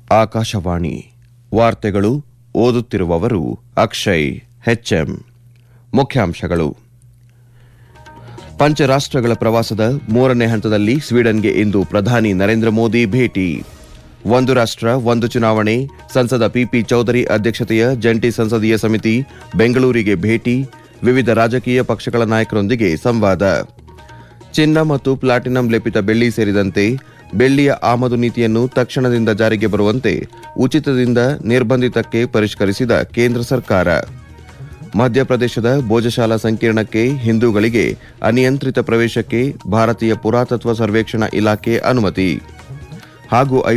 ಆಕಾಶವಾಣಿ ವಾರ್ತೆಗಳು ಓದುತ್ತಿರುವವರು ಅಕ್ಷಯ್ ಹೆಚ್ಎಂ ಮುಖ್ಯಾಂಶಗಳು ಪಂಚರಾಷ್ಟ್ರಗಳ ಪ್ರವಾಸದ ಮೂರನೇ ಹಂತದಲ್ಲಿ ಸ್ವೀಡನ್ಗೆ ಇಂದು ಪ್ರಧಾನಿ ನರೇಂದ್ರ ಮೋದಿ ಭೇಟಿ ಒಂದು ರಾಷ್ಟ್ರ ಒಂದು ಚುನಾವಣೆ ಸಂಸದ ಪಿಪಿ ಚೌಧರಿ ಅಧ್ಯಕ್ಷತೆಯ ಜಂಟಿ ಸಂಸದೀಯ ಸಮಿತಿ ಬೆಂಗಳೂರಿಗೆ ಭೇಟಿ ವಿವಿಧ ರಾಜಕೀಯ ಪಕ್ಷಗಳ ನಾಯಕರೊಂದಿಗೆ ಸಂವಾದ ಚಿನ್ನ ಮತ್ತು ಪ್ಲಾಟಿನಂ ಲೇಪಿತ ಬೆಳ್ಳಿ ಸೇರಿದಂತೆ ಬೆಳ್ಳಿಯ ಆಮದು ನೀತಿಯನ್ನು ತಕ್ಷಣದಿಂದ ಜಾರಿಗೆ ಬರುವಂತೆ ಉಚಿತದಿಂದ ನಿರ್ಬಂಧಿತಕ್ಕೆ ಪರಿಷ್ಕರಿಸಿದ ಕೇಂದ್ರ ಸರ್ಕಾರ ಮಧ್ಯಪ್ರದೇಶದ ಭೋಜಶಾಲಾ ಸಂಕೀರ್ಣಕ್ಕೆ ಹಿಂದೂಗಳಿಗೆ ಅನಿಯಂತ್ರಿತ ಪ್ರವೇಶಕ್ಕೆ ಭಾರತೀಯ ಪುರಾತತ್ವ ಸರ್ವೇಕ್ಷಣಾ ಇಲಾಖೆ ಅನುಮತಿ ಹಾಗೂ